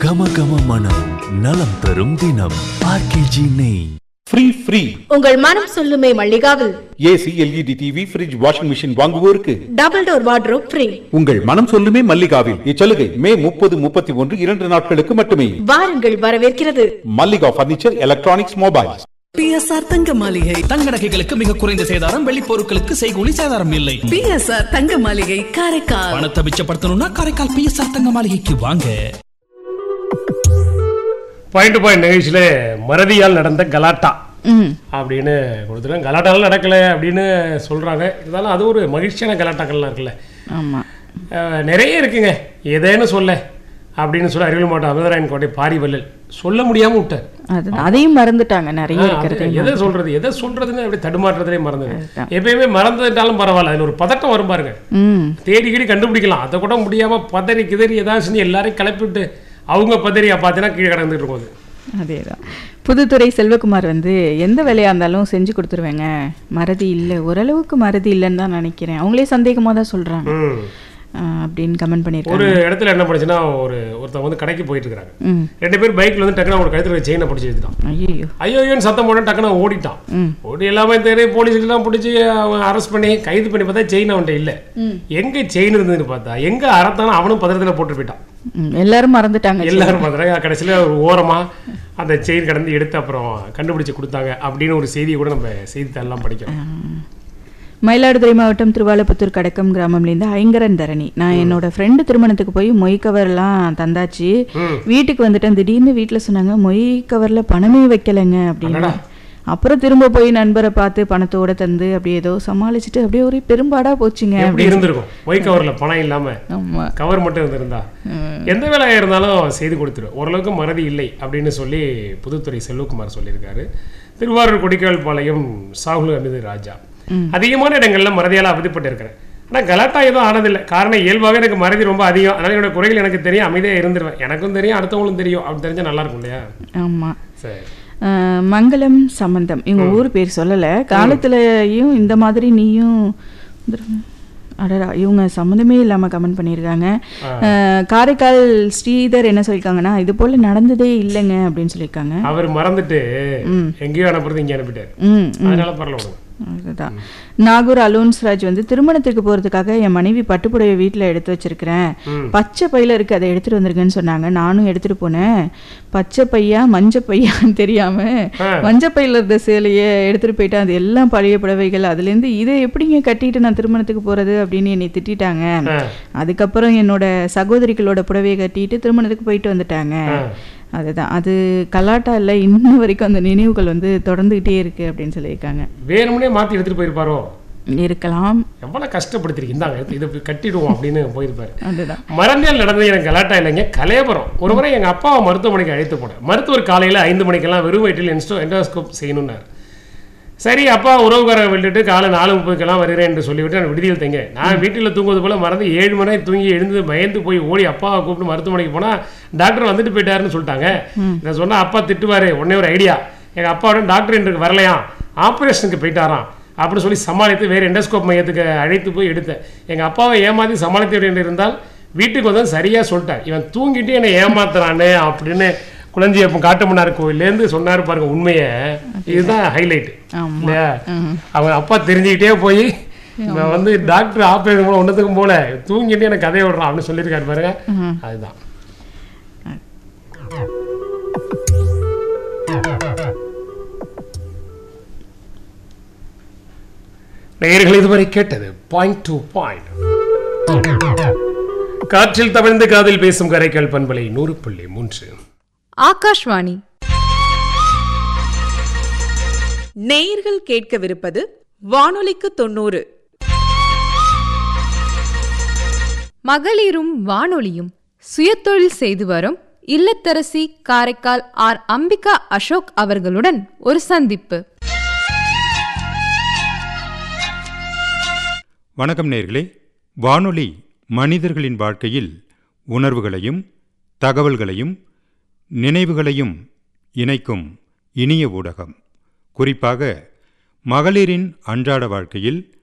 கம கம மனம் நலம் தரும் தினம் ஆர்கேஜி நெய் ஃப்ரீ ஃப்ரீ உங்கள் மனம் சொல்லுமே மல்லிகாவில் AC LED TV fridge washing machine வாங்குவோருக்கு டபுள் டோர் வார்ட்ரோப் ஃப்ரீ உங்கள் மனம் சொல்லுமே மல்லிகாவில் இச்சலுகை மே முப்பது முப்பத்தி ஒன்று இரண்டு நாட்களுக்கு மட்டுமே வாருங்கள் வரவேற்கிறது Mallika furniture electronics mobiles BSR தங்க மாளிகை தங்க நகைகளுக்கு மிக குறைந்த சேதாரம் வெள்ளி பொருட்களுக்கு செய்கூலி சேதாரம் இல்லை பிஎஸ்ஆர் தங்க மாளிகை காரைக்கால் பணத்தை மிச்சப்படுத்தணும்னா காரைக்கால் பிஎஸ்ஆர் தங்க மாளிகைக்கு வாங்க பாயிண்ட் பாயிண்ட் நிகழ்ச்சியில் மறதியால் நடந்த கலாட்டா அப்படின்னு கொடுத்துருக்காங்க கலாட்டாலாம் நடக்கலை அப்படின்னு சொல்கிறாங்க இருந்தாலும் அது ஒரு மகிழ்ச்சியான கலாட்டாக்கள்லாம் இருக்குல்ல ஆமாம் அஹ், நிறைய இருக்குங்க எதேன்னு சொல்ல அப்படின்னு சொல்லி அறிவியல் மாவட்டம் அமிர்தராயன் கோட்டை பாரிவல்லல் சொல்ல முடியாமல் விட்டார் அது அதையும் மறந்துட்டாங்க நிறைய ஆ, இருக்கிறது அது எதை சொல்றது எதை சொல்றதுன்னு அப்படி தடுமாற்றத்திலே மறந்தது எப்பயுமே மறந்துட்டாலும் பரவாயில்ல அதுல ஒரு பதட்டம் வரும் பாருங்க ம் தேடி கீடி கண்டுபிடிக்கலாம் அதை கூட முடியாம பதறி கிதறி ஏதாவது செஞ்சு எல்லாரையும் கிளப்பி விட்டு அவங்க பதறியா பார்த்தீங்கன்னா கீழே கடந்துட்டு இருக்கும் அது அதேதான் புதுத்துறை செல்வகுமார் வந்து எந்த வேலையாக இருந்தாலும் செஞ்சு கொடுத்துருவேங்க மறதி இல்லை ஓரளவுக்கு மறதி இல்லைன்னு தான் நினைக்கிறேன் அவங்களே சந்தேகமாக தான் சொல்கிறாங்க ம். அப்படின்னு கமெண்ட் ஒரு பண்ணியிருக்காங்க இடத்துல என்ன பண்ணுச்சுன்னா ஒரு ஒருத்தவங்க வந்து கடைக்கு போயிட்டு இருக்காங்க ம் ரெண்டு பேர் பைக்ல வந்து டக்குனு ஒரு கழுத்துல செயினை பிடிச்சி எடுத்துட்டான் ஐயோ ஐயோ ஐயோன்னு சத்தம் போட டக்குனு அவன் ஓடிட்டான் ம் ஓடி எல்லாமே தெரியும் போலீஸ்லாம் பிடிச்சி அவன் அரெஸ்ட் பண்ணி கைது பண்ணி பார்த்தா செயின் அவன்கிட்ட இல்லை எங்க செயின் இருந்ததுன்னு பார்த்தா எங்க அறத்தானோ அவனும் பத்திரத்துல போட்டு போயிட்டான் ம், எல்லாரும் மறந்துட்டாங்க எல்லாரும் பார்த்தாங்க கடைசியில் ஒரு ஓரமா அந்த செயின் கடந்து எடுத்து அப்புறம் கண்டுபிடிச்சு கொடுத்தாங்க அப்படின்னு ஒரு செய்தியை கூட நம்ம செய்தித்தாள்லாம் படிக்கிறோம் மயிலாடுதுறை மாவட்டம் திருவாலப்புத்தூர் கடக்கம் கிராமம்லேருந்து ஐங்கரன் தரணி நான் என்னோட ஃப்ரெண்டு திருமணத்துக்கு போய் மொய் கவர்லாம் தந்தாச்சு வீட்டுக்கு வந்துட்டேன் திடீர்னு வீட்டில் சொன்னாங்க மொய் கவரில் பணமே வைக்கலைங்க அப்படின்னு அப்புறம் திரும்ப போய் நண்பரை பார்த்து பணத்தோட தந்து அப்படியே ஏதோ சமாளிச்சுட்டு அப்படியே ஒரு பெரும்பாடா போச்சுங்க எப்படி அப்படி இருந்திருக்கும் ஒய் கவர்ல பணம் இல்லாம ஆமா கவர் மட்டும் இருந்திருந்தா எந்த வேலையா இருந்தாலும் செய்து கொடுத்துரும் ஓரளவுக்கு மறதி இல்லை அப்படின்னு சொல்லி புதுத்துறை செல்வகுமார் சொல்லியிருக்காரு திருவாரூர் கொடிக்கால் பாளையம் சாகுல் அமிது ராஜா அதிகமான இடங்கள்ல மறதியால அவதிப்பட்டு இருக்கிறேன் ஆனா கலாட்டா எதுவும் ஆனதில்லை காரணம் இயல்பாகவே எனக்கு மறதி ரொம்ப அதிகம் அதனால என்னோட குறைகள் எனக்கு தெரியும் அமைதியாக இருந்துருவேன் எனக்கும் தெரியும் அடுத்தவங்களும் தெரியும் அப்படி தெரிஞ்சா நல்லா இருக்கும் இல்லையா ஆமா சரி அஹ், மங்களம் சம்பந்தம் இவங்க ஊர் பேர் சொல்லலை காலத்துலயும் இந்த மாதிரி நீயும் அடடா இவங்க சம்மந்தமே இல்லாம கமெண்ட் பண்ணியிருக்காங்க அஹ், காரைக்கால் ஸ்ரீதர் என்ன சொல்லியிருக்காங்கன்னா இது போல நடந்ததே இல்லைங்க அப்படின்னு சொல்லியிருக்காங்க அவர் மறந்துட்டு எங்கேயோ அனுப்புறது இங்கே அனுப்பிட்டாரு ம் அதனால பரவாயில்ல அதுதான் நாகூர் அலோன்ஸ்ராஜ் வந்து திருமணத்துக்கு போறதுக்காக என் மனைவி பட்டுப்புடவை வீட்டில் எடுத்து வச்சிருக்கிறேன் பச்சை பையில இருக்கு அதை எடுத்துட்டு வந்திருக்கேன்னு சொன்னாங்க நானும் எடுத்துட்டு போனேன் பச்சை பையா மஞ்ச பையான்னு தெரியாம மஞ்ச பையில இருந்த சேலையை எடுத்துட்டு போயிட்டேன் அது எல்லாம் பழைய புடவைகள் அதுல இருந்து இதை எப்படிங்க கட்டிட்டு நான் திருமணத்துக்கு போறது அப்படின்னு என்னை திட்டிட்டாங்க அதுக்கப்புறம் என்னோட சகோதரிகளோட புடவையை கட்டிட்டு திருமணத்துக்கு போயிட்டு வந்துட்டாங்க அதுதான் அது கலாட்டா இல்லை இன்னும் வரைக்கும் அந்த நினைவுகள் வந்து தொடர்ந்துகிட்டே இருக்கு அப்படின்னு சொல்லியிருக்காங்க வேணும்னே மாத்தி எடுத்துட்டு போயிருப்பாரோ இருக்கலாம் எவ்வளவு கஷ்டப்படுத்திருக்கு இந்தாங்க எடுத்து இதை கட்டிடுவோம் அப்படின்னு போயிருப்பாரு அதுதான் மறந்தியால் நடந்தது எனக்கு கலாட்டா இல்லைங்க கலையபுரம் ஒரு முறை எங்க அப்பாவை மருத்துவமனைக்கு அழைத்து போனேன் மருத்துவர் காலையில ஐந்து மணிக்கெல்லாம் வெறும் வயிற்றில் என்ஸ்டோ என்டோஸ்கோப் செய்யணும்னாரு சரி அப்பா உறவுக்காரங்க விட்டுட்டு காலை நாலு முப்பதுக்கெல்லாம் வருகிறேன் என்று சொல்லிவிட்டு நான் விடுதியில் தங்க நான் வீட்டில் தூங்குவது போல மறந்து ஏழு மணி நேரம் தூங்கி எழுந்து பயந்து போய் ஓடி அப்பாவை கூப்பிட்டு மருத்துவமனைக்கு போனா டாக்டர் வந்துட்டு போயிட்டாருன்னு சொல்லிட்டாங்க நான் சொன்னா அப்பா திட்டுவாரு உடனே ஒரு ஐடியா எங்க அப்பாவோட டாக்டர் இன்றைக்கு வரலையாம் ஆப்ரேஷனுக்கு போயிட்டாராம் அப்படின்னு சொல்லி சமாளித்து வேறு எண்டோஸ்கோப் மையத்துக்கு அழைத்து போய் எடுத்தேன் எங்க அப்பாவை ஏமாத்தி சமாளித்து விட இருந்தால் வீட்டுக்கு வந்து சரியா சொல்லிட்டார் இவன் தூங்கிட்டு என்னை ஏமாத்துறானே அப்படின்னு குளஞ்சியப்பன் காட்டுமன்னார் கோயிலேருந்து சொன்னாரு பாருங்க உண்மையை இதுதான் ஹைலைட் ஆமா. இல்லையா அவங்க அப்பா தெரிஞ்சுக்கிட்டே போய் நான் வந்து டாக்டர் ஆப்ரேஷன் போல ஒன்றதுக்கும் போல தூங்கிட்டு எனக்கு கதையை விடுறான் அப்படின்னு சொல்லியிருக்காரு பாருங்க அதுதான் நேயர்கள் இதுவரை கேட்டது பாயிண்ட் டு பாயிண்ட் காற்றில் தவிழ்ந்து காதில் பேசும் கரைக்கல் பண்பலை நூறு புள்ளி மூன்று ஆகாஷ்வாணி நேயர்கள் கேட்கவிருப்பது வானொலிக்கு தொண்ணூறு மகளிரும் வானொலியும் சுயதொழில் செய்து வரும் இல்லத்தரசி காரைக்கால் ஆர் அம்பிகா அசோக் அவர்களுடன் ஒரு சந்திப்பு வணக்கம் நேர்களே வானொலி மனிதர்களின் வாழ்க்கையில் உணர்வுகளையும் தகவல்களையும் நினைவுகளையும் இணைக்கும் இனிய ஊடகம் குறிப்பாக மகளிரின் அன்றாட வாழ்க்கையில்